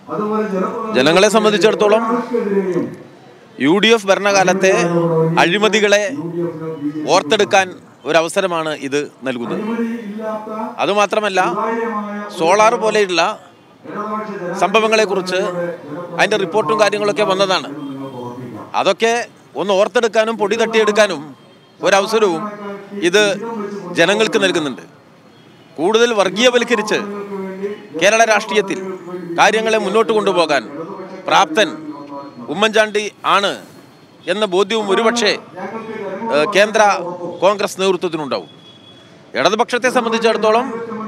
ജനങ്ങളെ സംബന്ധിച്ചിടത്തോളം U D F ഭരണകാലത്തെ അഴിമതികളെ ഓർത്തെടുക്കാൻ ഒരവസരമാണ് ഇത് നൽകുന്നത് അതുമാത്രമല്ല സോളാർ പോലെയുള്ള സംഭവങ്ങളെക്കുറിച്ച് അതിൻ്റെ റിപ്പോർട്ടും കാര്യങ്ങളൊക്കെ വന്നതാണ് അതൊക്കെ ഒന്ന് ഓർത്തെടുക്കാനും പൊടി തട്ടിയെടുക്കാനും ഒരവസരവും ഇത് ജനങ്ങൾക്ക് നൽകുന്നുണ്ട് കൂടുതൽ വർഗീയവൽക്കരിച്ച് കേരള രാഷ്ട്രീയത്തിൽ കാര്യങ്ങളെ മുന്നോട്ട് കൊണ്ടുപോകാൻ പ്രാപ്തൻ ഉമ്മൻചാണ്ടി ആണ് എന്ന ബോധ്യവും ഒരുപക്ഷെ ഏഹ്, കേന്ദ്ര കോൺഗ്രസ് നേതൃത്വത്തിനുണ്ടാവും ഇടതുപക്ഷത്തെ സംബന്ധിച്ചിടത്തോളം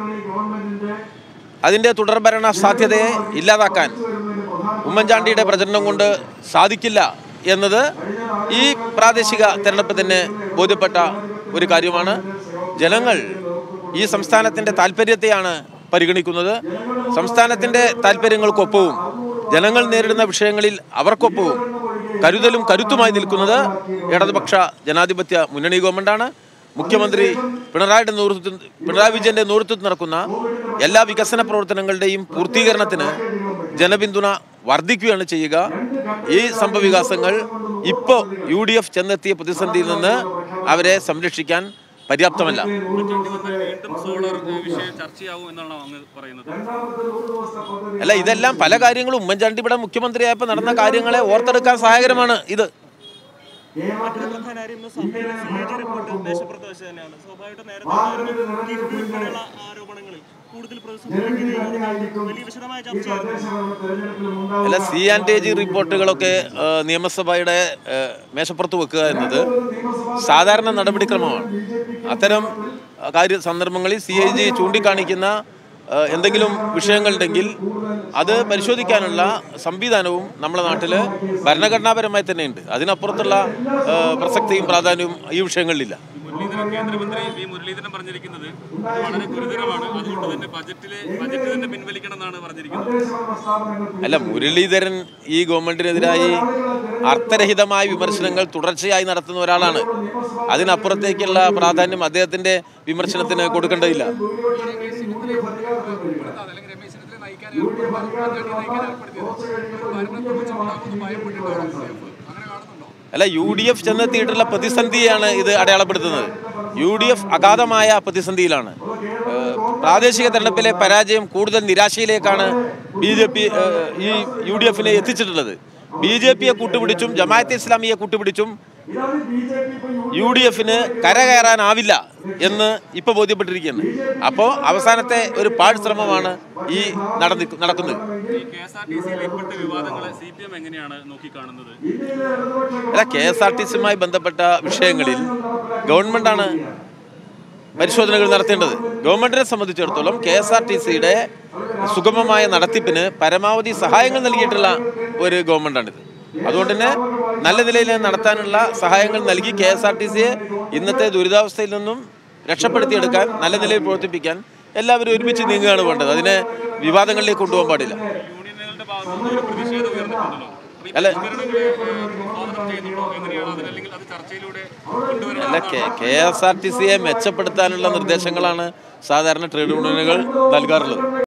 അതിൻ്റെ തുടർഭരണ സാധ്യതയെ ഇല്ലാതാക്കാൻ ഉമ്മൻചാണ്ടിയുടെ പ്രചരണം കൊണ്ട് സാധിക്കില്ല എന്നത് ഈ പ്രാദേശിക തെരഞ്ഞെടുപ്പ് തന്നെ ബോധ്യപ്പെട്ട ഒരു കാര്യമാണ് ജനങ്ങൾ ഈ സംസ്ഥാനത്തിൻ്റെ താല്പര്യത്തെയാണ് പരിഗണിക്കുന്നത് സംസ്ഥാനത്തിൻ്റെ താല്പര്യങ്ങൾക്കൊപ്പവും ജനങ്ങൾ നേരിടുന്ന വിഷയങ്ങളിൽ അവർക്കൊപ്പവും കരുതലും കരുത്തുമായി നിൽക്കുന്നത് ഇടതുപക്ഷ ജനാധിപത്യ മുന്നണി ഗവൺമെൻറ്റാണ് മുഖ്യമന്ത്രി പിണറായിയുടെ നേതൃത്വത്തിൽ പിണറായി വിജയന്റെ നേതൃത്വത്തിൽ നടക്കുന്ന എല്ലാ വികസന പ്രവർത്തനങ്ങളുടെയും പൂർത്തീകരണത്തിന് ജനപിന്തുണ വർദ്ധിക്കുകയാണ് ചെയ്യുക ഈ സംഭവവികാസങ്ങൾ ഇപ്പോൾ യു ഡി എഫ് ചെന്നെത്തിയ പ്രതിസന്ധിയിൽ നിന്ന് അവരെ സംരക്ഷിക്കാൻ പര്യാപ്തമല്ല വീണ്ടും സോളാർ വിഷയം ചർച്ചയാവും എന്നാണ് അങ്ങ് പറയുന്നത് അല്ല ഇതെല്ലാം പല കാര്യങ്ങളും ഉമ്മൻചാണ്ടി ഇവിടെ മുഖ്യമന്ത്രിയായപ്പോൾ നടന്ന കാര്യങ്ങളെ ഓർത്തെടുക്കാൻ സഹായകരമാണ് ഇത് മറ്റൊരു പ്രധാന കാര്യം ഇന്ന് സഭയിൽ സി എ ജി റിപ്പോർട്ട് മേശപ്പുറത്ത് വെച്ച് തന്നെയാണ് സ്വാഭാവികമായിട്ടും നേരത്തെ കിഫ്ബി ഉൾപ്പെടെയുള്ള ആരോപണങ്ങളിൽ കൂടുതൽ പ്രതിസന്ധി വലിയ വിശദമായ ചർച്ചയായിരുന്നു അല്ല സി ആൻഡ് ജി റിപ്പോർട്ടുകളൊക്കെ ആ, നിയമസഭയുടെ ആ, മേശപ്പുറത്ത് വെക്കുക എന്നത് സാധാരണ നടപടിക്രമമാണ് അത്തരം ആ, കാര്യ സന്ദർഭങ്ങളിൽ സി ഐ ജി ചൂണ്ടിക്കാണിക്കുന്ന ആ, എന്തെങ്കിലും വിഷയങ്ങളുണ്ടെങ്കിൽ അത് പരിശോധിക്കാനുള്ള സംവിധാനവും നമ്മുടെ നാട്ടിൽ ഭരണഘടനാപരമായി തന്നെയുണ്ട് അതിനപ്പുറത്തുള്ള ആ, പ്രസക്തിയും പ്രാധാന്യവും ഈ വിഷയങ്ങളിലില്ല മുരളീധരൻ കേന്ദ്രമന്ത്രി വി മുരളീധരൻ പറഞ്ഞിരിക്കുന്നത് ഇത് വളരെ ഗുരുതരമാണ് അതുകൊണ്ട് തന്നെ ബജറ്റിലെ ബജറ്റ് തന്നെ പിൻവലിക്കണം എന്നാണ് പറഞ്ഞിരിക്കുന്നത് അല്ല മുരളീധരൻ ഈ ഗവൺമെന്റിനെതിരായി അർത്ഥരഹിതമായ വിമർശനങ്ങൾ തുടർച്ചയായി നടത്തുന്ന ഒരാളാണ് അതിനപ്പുറത്തേക്കുള്ള പ്രാധാന്യം അദ്ദേഹത്തിന്റെ വിമർശനത്തിന് കൊടുക്കേണ്ടതില്ല അല്ല യു ഡി എഫ് ചെന്നെത്തിയിട്ടുള്ള പ്രതിസന്ധിയാണ് ഇത് അടയാളപ്പെടുത്തുന്നത് യു ഡി എഫ് അഗാധമായ പ്രതിസന്ധിയിലാണ് ഏഹ് പ്രാദേശിക തെരഞ്ഞെടുപ്പിലെ പരാജയം കൂടുതൽ നിരാശയിലേക്കാണ് ബി ജെ പി ഈ യു ഡി എഫിനെ എത്തിച്ചിട്ടുള്ളത് ബി ജെ പിയെ കൂട്ടുപിടിച്ചും ജമാഅത്തെ ഇസ്ലാമിയെ കൂട്ടുപിടിച്ചും യു ഡി എഫിന് കരകയറാനാവില്ല എന്ന് ഇപ്പോൾ ബോധ്യപ്പെട്ടിരിക്കുകയാണ് അപ്പോൾ അവസാനത്തെ ഒരു പാഴ്ശ്രമമാണ് ഈ നടന്നി നടക്കുന്നത് ഈ കെ എസ് ആർ ടി സിയിലെ ഇപ്പോഴത്തെ വിവാദങ്ങളെ സി പി എം എങ്ങനെയാണ് നോക്കിക്കാണുന്നത് അല്ല കെ എസ് ആർ ടി സിയുമായി ബന്ധപ്പെട്ട വിഷയങ്ങളിൽ ഗവൺമെന്റാണ് പരിശോധനകൾ നടത്തേണ്ടത് ഗവൺമെന്റിനെ സംബന്ധിച്ചിടത്തോളം കെ എസ് ആർ ടി സിയുടെ സുഗമമായ നടത്തിപ്പിന് പരമാവധി സഹായങ്ങൾ നൽകിയിട്ടുള്ള ഒരു ഗവൺമെന്റാണിത് അതുകൊണ്ട് തന്നെ നല്ല നിലയിൽ നടത്താനുള്ള സഹായങ്ങൾ നൽകി കെ എസ് ആർ ടി സിയെ ഇന്നത്തെ ദുരിതാവസ്ഥയിൽ നിന്നും രക്ഷപ്പെടുത്തിയെടുക്കാൻ നല്ല നിലയിൽ പ്രവർത്തിപ്പിക്കാൻ എല്ലാവരും ഒരുമിച്ച് നീങ്ങുകയാണ് വേണ്ടത് അതിനെ വിവാദങ്ങളിലേക്ക് കൊണ്ടുപോകാൻ പാടില്ല യൂണിയനുകളുടെ ഭാഗത്തു നിന്ന് ഒരു പ്രതിഷേധം ഉയർന്നിട്ടുണ്ടല്ലോ അപ്പൊ ഈ അല്ല. പരിഷ്കരണങ്ങളെ, ഏഹ്, സ്വാഗതം ചെയ്യുന്നുണ്ടോ എങ്ങനെയാണ് അതിനല്ലെങ്കിൽ അത് ചർച്ചയിലൂടെ കൊണ്ടുവരണം അല്ല K K S R T സിയെ മെച്ചപ്പെടുത്താനുള്ള നിർദ്ദേശങ്ങളാണ് സാധാരണ ട്രേഡ് യൂണിയനുകൾ നൽകാറുള്ളത്